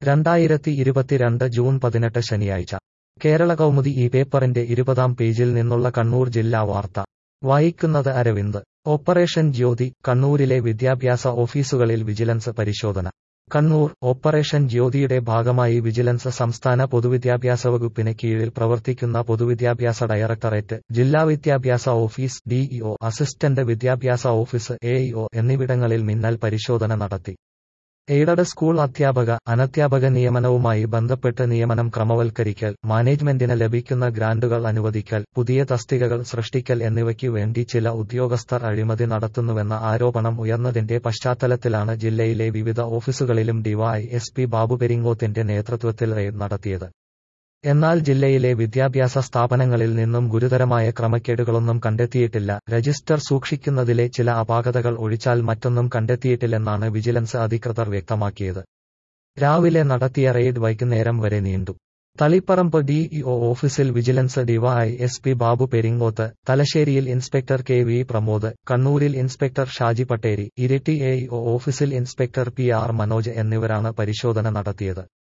രണ്ടായിരത്തി ഇരുപത്തിരണ്ട് ജൂൺ പതിനെട്ട് ശനിയാഴ്ച കേരള കൗമുദി ഈ പേപ്പറിന്റെ ഇരുപതാം പേജിൽ നിന്നുള്ള കണ്ണൂർ ജില്ലാ വാർത്ത വായിക്കുന്നത് അരവിന്ദ് ഓപ്പറേഷൻ ജ്യോതി കണ്ണൂരിലെ വിദ്യാഭ്യാസ ഓഫീസുകളിൽ വിജിലൻസ് പരിശോധന കണ്ണൂർ ഓപ്പറേഷൻ ജ്യോതിയുടെ ഭാഗമായി വിജിലൻസ് സംസ്ഥാന പൊതുവിദ്യാഭ്യാസ വകുപ്പിന് കീഴിൽ പ്രവർത്തിക്കുന്ന പൊതുവിദ്യാഭ്യാസ ഡയറക്ടറേറ്റ് ജില്ലാ വിദ്യാഭ്യാസ ഓഫീസ് ഡിഇഒ അസിസ്റ്റന്റ് വിദ്യാഭ്യാസ ഓഫീസ് എഇഒ എന്നിവിടങ്ങളിൽ മിന്നൽ പരിശോധന നടത്തി എയ്ഡഡ് സ്കൂൾ അധ്യാപക അനധ്യാപക നിയമനവുമായി ബന്ധപ്പെട്ട് നിയമനം ക്രമവൽക്കരിക്കൽ മാനേജ്മെന്റിന് ലഭിക്കുന്ന ഗ്രാന്റുകൾ അനുവദിക്കൽ പുതിയ തസ്തികകൾ സൃഷ്ടിക്കൽ എന്നിവയ്ക്കു വേണ്ടി ചില ഉദ്യോഗസ്ഥർ അഴിമതി നടത്തുന്നുവെന്ന ആരോപണം ഉയർന്നതിന്റെ പശ്ചാത്തലത്തിലാണ് ജില്ലയിലെ വിവിധ ഓഫീസുകളിലും ഡിവൈഎസ്പി ബാബു പെരിങ്ങോത്തിന്റെ നേതൃത്വത്തിൽ റെയ്ഡ് നടത്തിയത് എന്നാൽ ജില്ലയിലെ വിദ്യാഭ്യാസ സ്ഥാപനങ്ങളിൽ നിന്നും ഗുരുതരമായ ക്രമക്കേടുകളൊന്നും കണ്ടെത്തിയിട്ടില്ല രജിസ്റ്റർ സൂക്ഷിക്കുന്നതിലെ ചില അപാകതകൾ ഒഴിച്ചാൽ മറ്റൊന്നും കണ്ടെത്തിയിട്ടില്ലെന്നാണ് വിജിലൻസ് അധികൃതർ വ്യക്തമാക്കിയത് രാവിലെ നടത്തിയ റെയ്ഡ് വൈകുന്നേരം വരെ നീണ്ടു തളിപ്പറമ്പ് ഡിഇഒ ഓഫീസിൽ വിജിലൻസ് ഡിവൈഎസ്പി ബാബു പെരിങ്ങോത്ത് തലശ്ശേരിയിൽ ഇൻസ്പെക്ടർ കെ വി പ്രമോദ് കണ്ണൂരിൽ ഇൻസ്പെക്ടർ ഷാജി പട്ടേരി ഇരിട്ടി എഇഒ ഓഫീസിൽ ഇൻസ്പെക്ടർ പി ആർ മനോജ് എന്നിവരാണ് പരിശോധന നടത്തിയത്